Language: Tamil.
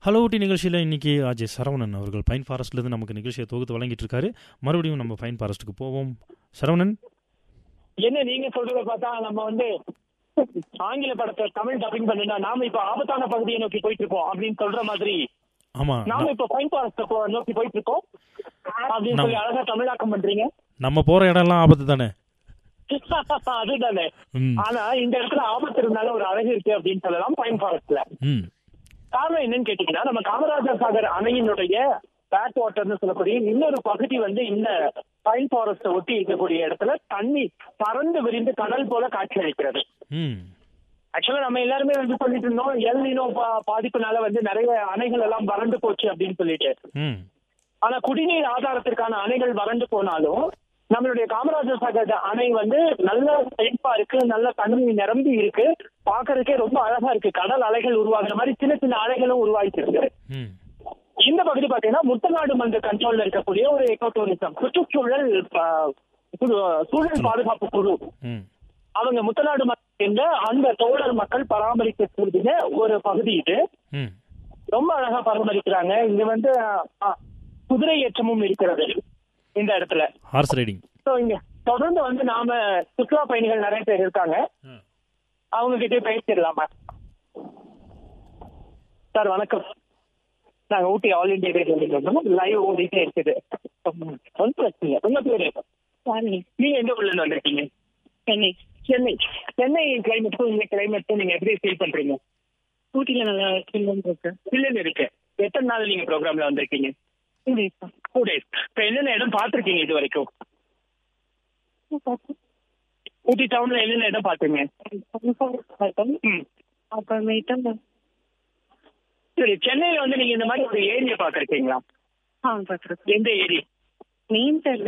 ஹலோ ஊட்டி நிகழ்ச்சியில் இன்னைக்கு அஜய் சரவணன் அவர்கள் பைன் ஃபாரஸ்ட்லேருந்து நமக்கு நிகழ்ச்சியை தொகுத்து வழங்கிட்டு இருக்காரு மறுபடியும் நம்ம பைன் ஃபாரஸ்ட்டுக்கு போவோம் சரவணன் என்ன நீங்க சொல்றத பார்த்தா நம்ம வந்து ஆங்கில படத்தை தமிழ் டப்பிங் பண்ணினா நாம இப்ப ஆபத்தான பகுதியை நோக்கி போயிட்டு இருக்கோம் அப்படின்னு சொல்ற மாதிரி ஆமாம் நாம இப்ப ஃபைன் ஃபாரஸ்ட் நோக்கி போயிட்டு இருக்கோம் அப்படின்னு சொல்லி அழகா தமிழாக்கம் பண்றீங்க நம்ம போகிற இடம்லாம் ஆபத்து தானே அதுதானே ம் ஆனா இந்த இடத்துல ஆபத்து இருந்தாலும் ஒரு அழகு இருக்கு அப்படின்னு சொல்லலாம் பைன் ஃபாரஸ்ட்ல ம் காரணம் என்னன்னு கேட்டீங்கன்னா நம்ம காமராஜர் சாகர் அணையினுடைய பேக் வாட்டர்னு சொல்லக்கூடிய இன்னொரு பகுதி வந்து இந்த பைன் ஃபாரஸ்ட ஒட்டி இருக்கக்கூடிய இடத்துல தண்ணி பறந்து விரிந்து கடல் போல காட்சி அளிக்கிறது ம் ஆக்சுவலா நம்ம எல்லாருமே வந்து சொல்லிட்டு இருந்தோம் எல் நினோ பாதிப்புனால வந்து நிறைய அணைகள் எல்லாம் வறண்டு போச்சு அப்படின்னு சொல்லிட்டு ம் ஆனா குடிநீர் ஆதாரத்திற்கான அணைகள் வறண்டு போனாலும் நம்மளுடைய காமராஜர் சாகர் அணை வந்து நல்ல செழிப்பா இருக்கு நல்ல தண்ணி நிரம்பி இருக்கு பாக்குறதுக்கே ரொம்ப அழகா இருக்கு கடல் அலைகள் உருவாகுற மாதிரி சின்ன சின்ன அலைகளும் உருவாகிட்டு இருக்கு ம் இந்த பகுதி பாத்தீங்கன்னா முத்தநாடு மன்ற கண்ட்ரோல்ல இருக்கக்கூடிய ஒரு எக்கோ டூரிசம் சுற்றுச்சூழல் ஆ, குழு- சூழல் பாதுகாப்பு குழு ம் அவங்க முத்தநாடு மக்கள் என்ற அந்த தோழர் மக்கள் பராமரிக்கக்கூடிய ஒரு பகுதி இது ம் ரொம்ப அழகா பராமரிக்கிறாங்க இங்க வந்து ஆ, குதிரை ஏற்றமும் இருக்கிறது இந்த இடத்துல ஹார்ஸ் ரைடிங் சோ இங்க தொடர்ந்து வந்து நாம சுற்றுலா பயணிகள் நிறைய பேர் இருக்காங்க அவங்க கிட்டே பேசிடலாமா சார் வணக்கம் நாங்க Ooty all India radio live ஓடிட்டே இருக்குது ஒன்றும் பிரச்சனை இல்லை உங்க பேரு நீங்க எந்த ஊர்ல இருந்து வந்திருக்கீங்க சென்னை சென்னை சென்னை கிளைமேட்டும் இந்த கிளைமேட்டும் நீங்க எப்படி ஃபீல் பண்றீங்க ஊட்டில நல்லா சில்லுன்னு இருக்கு சில்லுன்னு இருக்கு எத்தனை நாள் நீங்க ப்ரோக்ராம்ல வந்திருக்கீங்க டூ டேஸ் தான் டூ டேஸ் இப்ப என்னென்ன இடம் பார்த்திருக்கீங்க இது வரைக்கும் ஊட்டி டவுன்ல என்னென்ன இடம் பாத்தீங்க பார்த்தோம் ம் அப்புறமேட்டு சரி சென்னையில வந்து நீங்க இந்த மாதிரி ஒரு ஏரியா பாத்திருக்கீங்களா ஆ பார்த்துருக்கோம் எந்த ஏரியா மெயின் சைடு